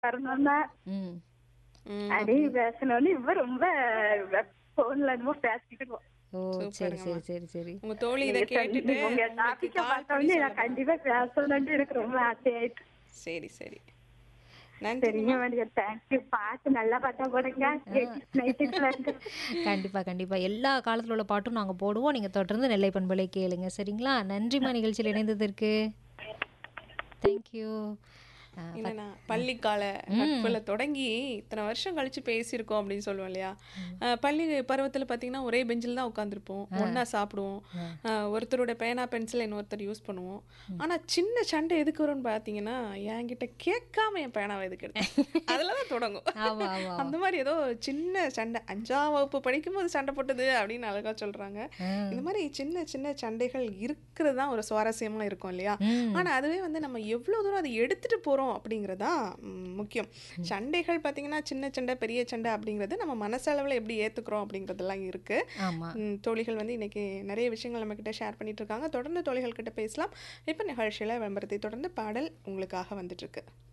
வரணும்னா ம் ம். அப்படியே பேசணும்னு இவ ரொம்ப போன்ல என்னமோ பேசிக்கிட்டு இருக்கோம். ஓ சரி சரி சரி சரி உங்க தோழி இதை நீங்க கேட்டுட்டு சொன்னீங்க, உங்க உங்களுக்கு டாபிக்க call பார்த்த பண்ணி உடனே சொல்ல நான் கண்டிப்பா பேசணும்னு எனக்கு ரொம்ப ஆசையாயிட்டு சரி சரி நன்றி சரிங்க மேடம் தேங்க்யூ பாட்டு நல்லா பாட்டா போடுங்க நைட்டுக்குள்ள இருக்கு கண்டிப்பா கண்டிப்பா எல்லா காலத்துல உள்ள பாட்டும் நாங்க போடுவோம் நீங்க தொடர்ந்து நெல்லை பண்பலை கேளுங்க சரிங்களா நன்றிமா நிகழ்ச்சியில் இணைந்ததற்கு தேங்க்யூ என்னன்னா பள்ளிக்கால நட்புல தொடங்கி இத்தனை வருஷம் கழிச்சு பேசியிருக்கோம் அப்படின்னு சொல்லுவோம் இல்லையா அஹ் பள்ளி பருவத்துல பாத்தீங்கன்னா ஒரே பெஞ்சில் தான் உட்காந்துருப்போம் ஒண்ணா சாப்பிடுவோம் அஹ் ஒருத்தரோட பேனா பென்சில் இன்னொருத்தர் யூஸ் பண்ணுவோம் ஆனா சின்ன சண்டை எதுக்கு வரும்னு பாத்தீங்கன்னா என்கிட்ட கேட்காம என் பேனாவை எதுக்கு எடுத்தேன் அதுல தான் தொடங்கும் ஆமா ஆமா அந்த மாதிரி ஏதோ சின்ன சண்டை அஞ்சாம் வகுப்பு படிக்கும்போது சண்டை போட்டது அப்படின்னு அழகா சொல்றாங்க இந்த மாதிரி சின்ன சின்ன சண்டைகள் இருக்கிறது தான் ஒரு சுவாரஸ்யமா இருக்கும் இல்லையா ம். ஆனா அதுவே வந்து நம்ம எவ்வளவு தூரம் அதை எடுத்துட்டு போறோம் அப்படிங்கறதா ம், முக்கியம் சண்டைகள் பாத்தீங்கன்னா சின்ன சண்டை பெரிய சண்டை அப்படிங்கிறது நம்ம மனசளவுல எப்படி ஏத்துக்கிறோம் அப்படிங்கறதெல்லாம் இருக்கு ஆமா ம், தோழிகள் வந்து இன்னைக்கு நிறைய விஷயங்கள் நம்ம கிட்ட ஷேர் பண்ணிட்டு இருக்காங்க தொடர்ந்து தோழிகள் கிட்ட பேசலாம் இப்ப நிகழ்ச்சியில விளம்பரத்தை தொடர்ந்து பாடல் உங்களுக்காக வந்துட்டு இருக்கு